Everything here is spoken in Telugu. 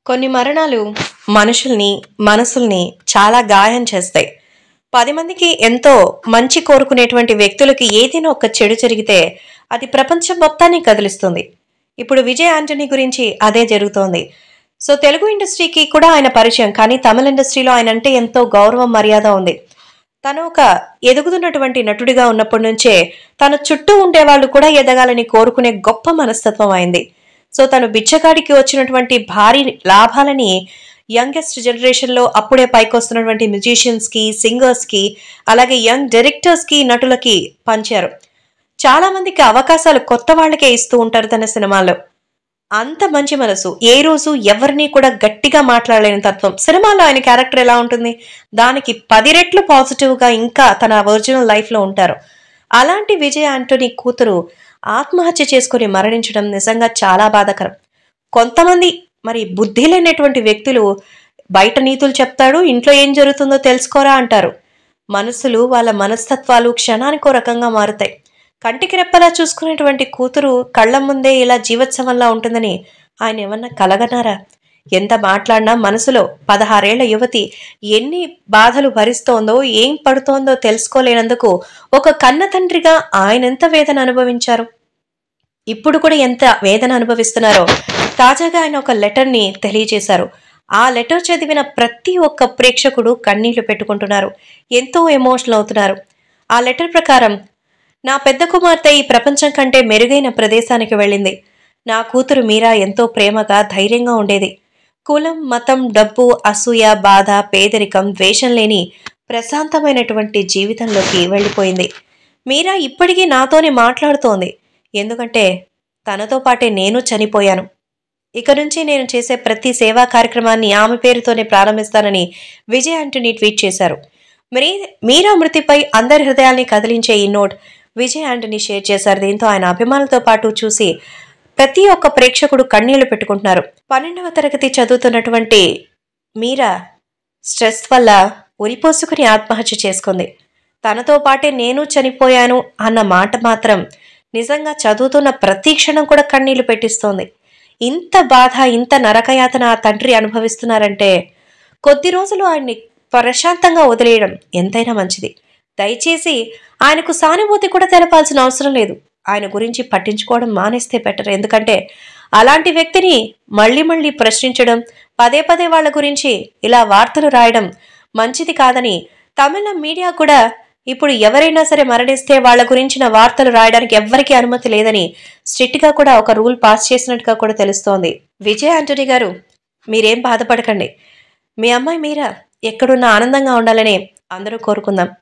కొన్ని మరణాలు మనుషుల్ని మనసుల్ని చాలా గాయం చేస్తాయి పది మందికి ఎంతో మంచి కోరుకునేటువంటి వ్యక్తులకి ఏదైనా ఒక చెడు జరిగితే అది ప్రపంచం మొత్తాన్ని కదిలిస్తుంది ఇప్పుడు విజయ్ ఆంటనీ గురించి అదే జరుగుతోంది సో తెలుగు ఇండస్ట్రీకి కూడా ఆయన పరిచయం కానీ తమిళ ఇండస్ట్రీలో ఆయన అంటే ఎంతో గౌరవం మర్యాద ఉంది తను ఒక ఎదుగుతున్నటువంటి నటుడిగా ఉన్నప్పటి నుంచే తన చుట్టూ ఉండే వాళ్ళు కూడా ఎదగాలని కోరుకునే గొప్ప మనస్తత్వం అయింది సో తను బిచ్చగాడికి వచ్చినటువంటి భారీ లాభాలని యంగెస్ట్ జనరేషన్లో అప్పుడే పైకొస్తున్నటువంటి మ్యూజిషియన్స్కి సింగర్స్కి అలాగే యంగ్ డైరెక్టర్స్కి నటులకి పంచారు చాలా మందికి అవకాశాలు కొత్త వాళ్ళకే ఇస్తూ ఉంటారు తన సినిమాల్లో అంత మంచి మనసు ఏ రోజు ఎవరిని కూడా గట్టిగా మాట్లాడలేని తత్వం సినిమాలో ఆయన క్యారెక్టర్ ఎలా ఉంటుంది దానికి పది రెట్లు పాజిటివ్గా ఇంకా తన ఒరిజినల్ లైఫ్లో ఉంటారు అలాంటి విజయ్ ఆంటోనీ కూతురు ఆత్మహత్య చేసుకుని మరణించడం నిజంగా చాలా బాధాకరం కొంతమంది మరి బుద్ధి లేనటువంటి వ్యక్తులు బయట నీతులు చెప్తాడు ఇంట్లో ఏం జరుగుతుందో తెలుసుకోరా అంటారు మనసులు వాళ్ళ మనస్తత్వాలు క్షణానికో రకంగా మారుతాయి కంటికి రెప్పలా చూసుకునేటువంటి కూతురు కళ్ళ ముందే ఇలా జీవోత్సవంలా ఉంటుందని ఆయన ఏమన్నా కలగనారా ఎంత మాట్లాడినా మనసులో పదహారేళ్ల యువతి ఎన్ని బాధలు భరిస్తోందో ఏం పడుతోందో తెలుసుకోలేనందుకు ఒక కన్న తండ్రిగా ఆయన ఎంత వేదన అనుభవించారు ఇప్పుడు కూడా ఎంత వేదన అనుభవిస్తున్నారో తాజాగా ఆయన ఒక లెటర్ని తెలియజేశారు ఆ లెటర్ చదివిన ప్రతి ఒక్క ప్రేక్షకుడు కన్నీళ్లు పెట్టుకుంటున్నారు ఎంతో ఎమోషనల్ అవుతున్నారు ఆ లెటర్ ప్రకారం నా పెద్ద కుమార్తె ఈ ప్రపంచం కంటే మెరుగైన ప్రదేశానికి వెళ్ళింది నా కూతురు మీరా ఎంతో ప్రేమగా ధైర్యంగా ఉండేది కులం మతం డబ్బు అసూయ బాధ పేదరికం ద్వేషం లేని ప్రశాంతమైనటువంటి జీవితంలోకి వెళ్ళిపోయింది మీరా ఇప్పటికీ నాతోనే మాట్లాడుతోంది ఎందుకంటే తనతో పాటే నేను చనిపోయాను ఇక నుంచి నేను చేసే ప్రతి సేవా కార్యక్రమాన్ని ఆమె పేరుతోనే ప్రారంభిస్తానని విజయ్ ఆంటనీ ట్వీట్ చేశారు మీ మీరా మృతిపై అందరి హృదయాల్ని కదిలించే ఈ నోట్ విజయ్ ఆంటనీ షేర్ చేశారు దీంతో ఆయన అభిమానులతో పాటు చూసి ప్రతి ఒక్క ప్రేక్షకుడు కన్నీళ్లు పెట్టుకుంటున్నారు పన్నెండవ తరగతి చదువుతున్నటువంటి మీరా స్ట్రెస్ వల్ల ఉరిపోసుకుని ఆత్మహత్య చేసుకుంది తనతో పాటే నేను చనిపోయాను అన్న మాట మాత్రం నిజంగా చదువుతున్న ప్రతి క్షణం కూడా కన్నీళ్లు పెట్టిస్తోంది ఇంత బాధ ఇంత నరకయాతన ఆ తండ్రి అనుభవిస్తున్నారంటే కొద్ది రోజులు ఆయన్ని ప్రశాంతంగా వదిలేయడం ఎంతైనా మంచిది దయచేసి ఆయనకు సానుభూతి కూడా తెలపాల్సిన అవసరం లేదు ఆయన గురించి పట్టించుకోవడం మానేస్తే బెటర్ ఎందుకంటే అలాంటి వ్యక్తిని మళ్ళీ మళ్ళీ ప్రశ్నించడం పదే పదే వాళ్ళ గురించి ఇలా వార్తలు రాయడం మంచిది కాదని తమిళ మీడియా కూడా ఇప్పుడు ఎవరైనా సరే మరణిస్తే వాళ్ళ గురించిన వార్తలు రాయడానికి ఎవ్వరికీ అనుమతి లేదని స్ట్రిక్ట్ గా కూడా ఒక రూల్ పాస్ చేసినట్టుగా కూడా తెలుస్తోంది విజయ్ ఆంటనీ గారు మీరేం బాధపడకండి మీ అమ్మాయి మీరా ఎక్కడున్నా ఆనందంగా ఉండాలని అందరూ కోరుకుందాం